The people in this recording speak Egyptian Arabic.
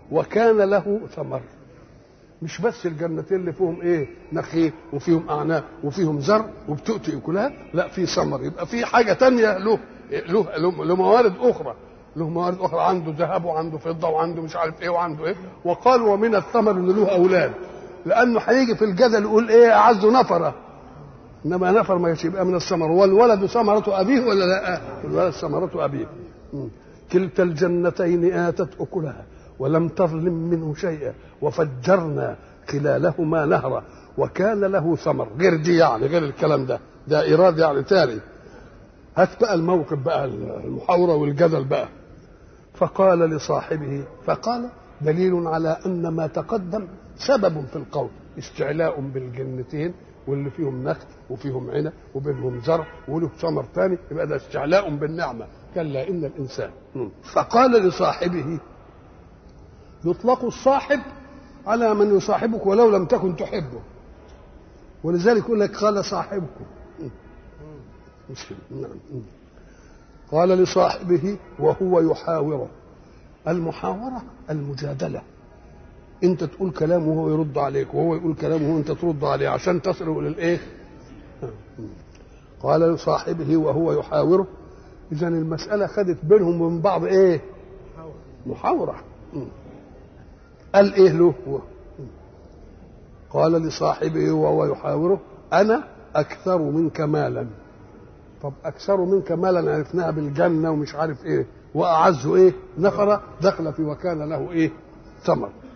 وكان له ثمر مش بس الجنتين اللي فيهم ايه نخيل وفيهم اعناب وفيهم زرع وبتؤتي اكلها لا في ثمر يبقى في حاجه تانية له له له, له موارد اخرى له موارد اخرى عنده ذهب وعنده فضه وعنده مش عارف ايه وعنده ايه وقال ومن الثمر ان له اولاد لانه هيجي في الجدل يقول ايه اعز نفره انما نفر ما يبقى من الثمر والولد ثمرة ابيه ولا لا؟ الولد ثمرة ابيه. م. كلتا الجنتين اتت اكلها ولم تظلم منه شيئا وفجرنا خلالهما نهرا وكان له ثمر غير دي يعني غير الكلام ده ده ايراد يعني تاني هات بقى الموقف بقى المحاوره والجدل بقى فقال لصاحبه فقال دليل على ان ما تقدم سبب في القول استعلاء بالجنتين واللي فيهم نخل وفيهم عنب وبينهم زرع وله ثمر ثاني يبقى ده استعلاء بالنعمه كلا ان الانسان فقال لصاحبه يطلق الصاحب على من يصاحبك ولو لم تكن تحبه ولذلك يقول لك قال صاحبكم مسلم نعم قال لصاحبه وهو يحاوره المحاورة المجادلة انت تقول كلام وهو يرد عليك وهو يقول كلام وانت ترد عليه عشان تصلوا للايه قال لصاحبه وهو يحاوره اذا المسألة خدت بينهم وبين بعض ايه محاورة قال ايه له هو قال لصاحبه وهو يحاوره انا اكثر منك مالا طب اكثر منك مالا عرفناها بالجنه ومش عارف ايه واعز ايه نفر دخل في وكان له ايه ثمر